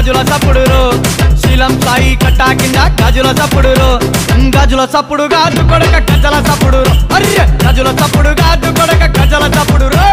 గాజుల సప్పుడు రో శీలం సాయి కట్టా కింద గాజుల సప్పుడు రో గాజుల సప్పుడు గాజు కొడక గజల సప్పుడు రో అర్రె గాజుల సప్పుడు గాజు కొడక గజల సప్పుడు రో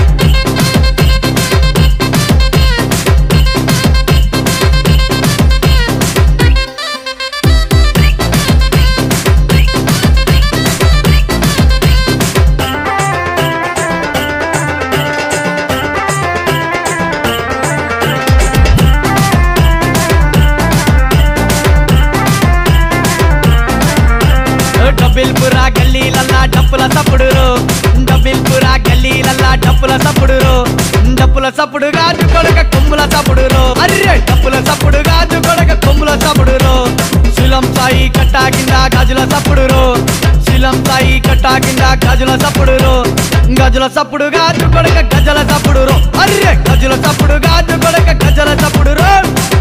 డబ్బిల్పురా గల్లీలల్లా డప్పుల సప్పుడు రో డబ్బిల్పురా గల్లీలల్లా డప్పుల సప్పుడు రో డప్పుల సప్పుడు గాజు కొడక కొమ్ముల సప్పుడు రో అర్రె డప్పుల సప్పుడు గాజు కొడక కొమ్ముల సప్పుడు రో శిలం సాయి కట్టా కింద గాజుల సప్పుడు రో శిలం సాయి కట్టా కింద గాజుల సప్పుడు రో గజుల సప్పుడు గాజు కొడక గజల సప్పుడు రో అర్రె గజుల సప్పుడు గాజు కొడక గజల సప్పుడు రో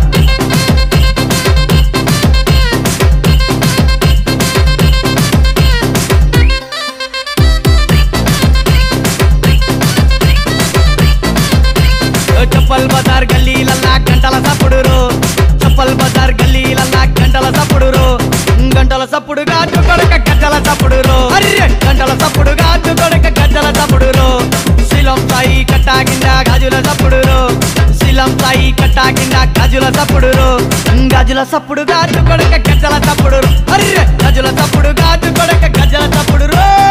చప్పల్ బజార్ గల్లీలల్లా గంటల సప్పుడు రో చప్పల్ బజార్ గల్లీలల్లా గంటల సప్పుడు రో గంటల సప్పుడు గాజు కొడక గజ్జల సప్పుడు రో అర్రె గంటల సప్పుడు గాజు కొడక గజ్జల సప్పుడు రో శిలం సాయి కట్టా కింద గాజుల సప్పుడు రో శిలం సాయి కట్టా కింద గాజుల సప్పుడు రో గాజుల సప్పుడు గాజు కొడక గజ్జల సప్పుడు రో అర్రె గాజుల సప్పుడు గాజు కొడక గజ్జల సప్పుడు రో